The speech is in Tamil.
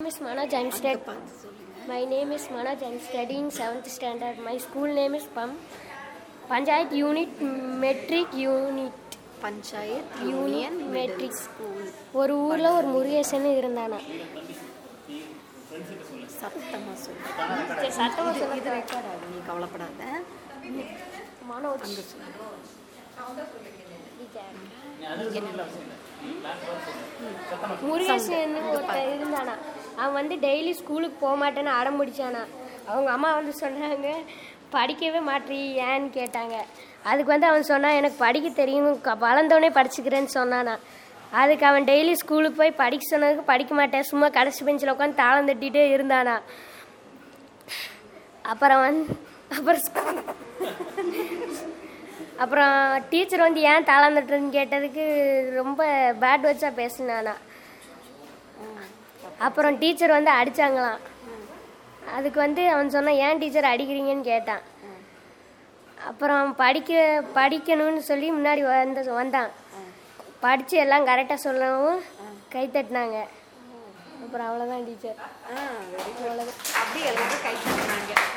is Manoj. I'm stud- My name is Manoj. I'm studying seventh standard. My school name is PAM. Panchayat Unit Metric Unit. Panchayat Union union Metric. Matric school ஒரு ஊரில் ஒரு முருகேசன் இருந்தானா சத்தமாக சொல்லு சரி சத்தமாக இது சொல்ல ரெக்கார்ட் ஆகும் நீ கவலைப்படாத மனோஜ் அங்கே சொல்லு முருகேசன் ஒருத்தன் இருந்தானா அவன் வந்து டெய்லி ஸ்கூலுக்கு போக மாட்டேன்னு அடம் பிடிச்சானா அவங்க அம்மா வந்து சொன்னாங்க படிக்கவே மாட்டீ ஏன்னு கேட்டாங்க அதுக்கு வந்து அவன் சொன்னான் எனக்கு படிக்க தெரியும் க- வளர்ந்தோடனே படிச்சுக்கிறேன்னு சொன்னானா அதுக்கு அவன் டெய்லி ஸ்கூலுக்கு போய் படிக்க சொன்னதுக்கு படிக்க மாட்டேன் சும்மா கடைசி பெஞ்சில் உட்காந்து தாளம் தட்டிகிட்டே இருந்தானா அப்புறம் வந்து அப்புறம் ஸ்கூ- அப்புறம் டீச்சர் வந்து ஏன் தாளம் தட்டுறதுன்னு கேட்டதுக்கு ரொம்ப பேட் வச்சா பேசினானா அப்புறம் டீச்சர் வந்து அடிச்சாங்களாம் அதுக்கு வந்து அவன் சொன்னான் ஏன் டீச்சர் அடிக்கிறீங்கன்னு கேட்டான் அப்புறம் படிக்க படிக்கணும்னு சொல்லி முன்னாடி வந்து வந்தான் படித்து எல்லாம் கரெக்டாக சொல்லவும் கை தட்டினாங்க அப்புறம் அவ்வளோதான் டீச்சர் ஆ வெரி குட் அப்படி எல்லாரும் கை தட்டினாங்க